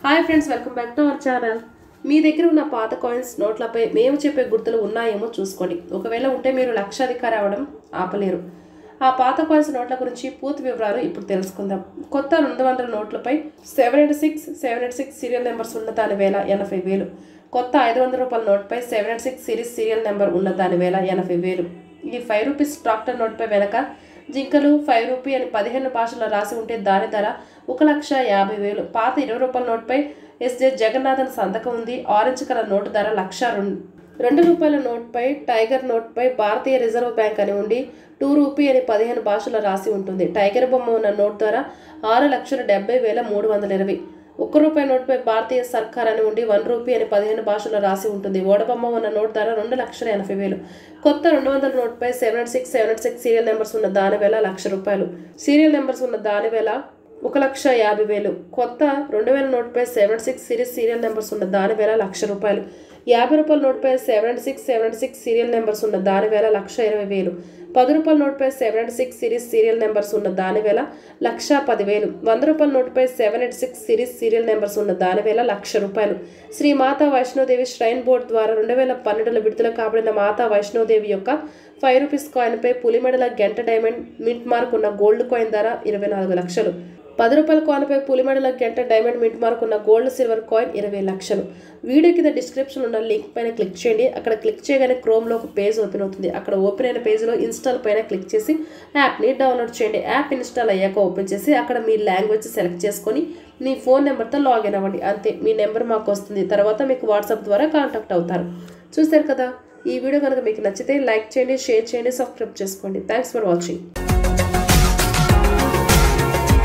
hi friends welcome back to our channel మీ దగ్గర ఉన్న పాత కాయిన్స్ నోట్లపై మేము చెప్పే గుర్తులు ఉన్నాయేమో చూసుకోండి ఒకవేళ ఉంటే మీరు లక్షాధికారి అవ్వడం ఆపలేరు ఆ పాత కాయిన్స్ నోట్ల గురించి పూర్తి వివరాలు ఇప్పుడు తెలుసుకుందాం కొత్త రెండు వందల నోట్లపై seven eight six seven eight six serial numbers ఉన్న దాని వేల ఎనభై వేలు కొత్త ఐదు వందల రూపాయల నోట్పై seven eight six series serial number ఉన్న దాని వేల ఎనభై వేలు ఈ ఫైవ్ రూపీస్ ట్రాక్టర్ నోట్పై వెనక జింకలు ఫైవ్ రూపీ అని పదిహేను భాషల్లో రాసి ఉంటే దాని ధర ఒక లక్ష యాభై వేలు పాత ఇరవై రూపాయల నోట్పై ఎస్జే జగన్నాథన్ సంతకం ఉంది ఆరెంజ్ కలర్ నోటు ధర లక్ష రెండు రెండు రూపాయల నోట్పై టైగర్ నోట్పై భారతీయ రిజర్వ్ బ్యాంక్ అని ఉండి టూ రూపీ అని పదిహేను భాషల్లో రాసి ఉంటుంది టైగర్ బొమ్మ ఉన్న నోట్ ధర ఆరు లక్షల డెబ్బై వేల మూడు వందల ఇరవై ఒక్క రూపాయి నోట్పై భారతీయ సర్కార్ అని ఉండి వన్ రూపీ అని పదిహేను భాషల్లో రాసి ఉంటుంది ఓడబొమ్మ ఉన్న నోట్ ధర రెండు లక్షల ఎనభై వేలు కొత్త రెండు వందల నోట్పై seven eight six seven eight six serial numbers ఉన్న దాని వేల లక్ష రూపాయలు సీరియల్ నెంబర్స్ ఉన్న దాని వేల ఒక లక్ష యాభై వేలు కొత్త రెండు వేల నోట్పై seven six series serial numbers ఉన్న దాని వేల లక్ష రూపాయలు యాభై రూపాయల నోట్పై seven six seven six serial numbers ఉన్న దాని వేల లక్ష ఇరవై వేలు పది రూపాయల నోట్పై seven six series serial numbers ఉన్న దాని వేల లక్ష పదివేలు వంద రూపాయల నోటుపై seven eight six series serial numbers ఉన్న దాని వేల లక్ష రూపాయలు శ్రీ మాతా వైష్ణోదేవి శ్రైన్ బోర్డు ద్వారా రెండు వేల పన్నెండులో విడుదల కాబడిన మాతా వైష్ణోదేవి యొక్క ఫైవ్ రూపీస్ కాయిన్పై పులిమెడల గంట డైమండ్ మింట్ మార్క్ ఉన్న గోల్డ్ కాయిన్ ధర ఇరవై నాలుగు లక్షలు పది రూపాయల కాయిన్పై పులిమెడల గంట డైమండ్ మింట్ మార్క్ ఉన్న గోల్డ్ సిల్వర్ కాయిన్ ఇరవై లక్షలు వీడియో కింద డిస్క్రిప్షన్ ఉన్న లింక్ పైన క్లిక్ చేయండి అక్కడ క్లిక్ చేయగానే క్రోమ్లో ఒక పేజ్ ఓపెన్ అవుతుంది అక్కడ ఓపెన్ అయిన పేజ్లో ఇన్స్టాల్ పైన క్లిక్ చేసి యాప్ని డౌన్లోడ్ చేయండి యాప్ ఇన్స్టాల్ అయ్యాక ఓపెన్ చేసి అక్కడ మీ లాంగ్వేజ్ సెలెక్ట్ చేసుకొని మీ ఫోన్ నెంబర్తో లాగిన్ అవ్వండి అంతే మీ నెంబర్ మాకు వస్తుంది తర్వాత మీకు వాట్సాప్ ద్వారా కాంటాక్ట్ అవుతారు చూస్తారు కదా ఈ వీడియో కనుక మీకు నచ్చితే లైక్ చేయండి షేర్ చేయండి సబ్స్క్రైబ్ చేసుకోండి థ్యాంక్స్ ఫర్ వాచింగ్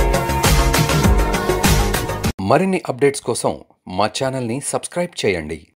మరిన్ని అప్డేట్స్ కోసం మా ఛానల్ని సబ్స్క్రైబ్ చేయండి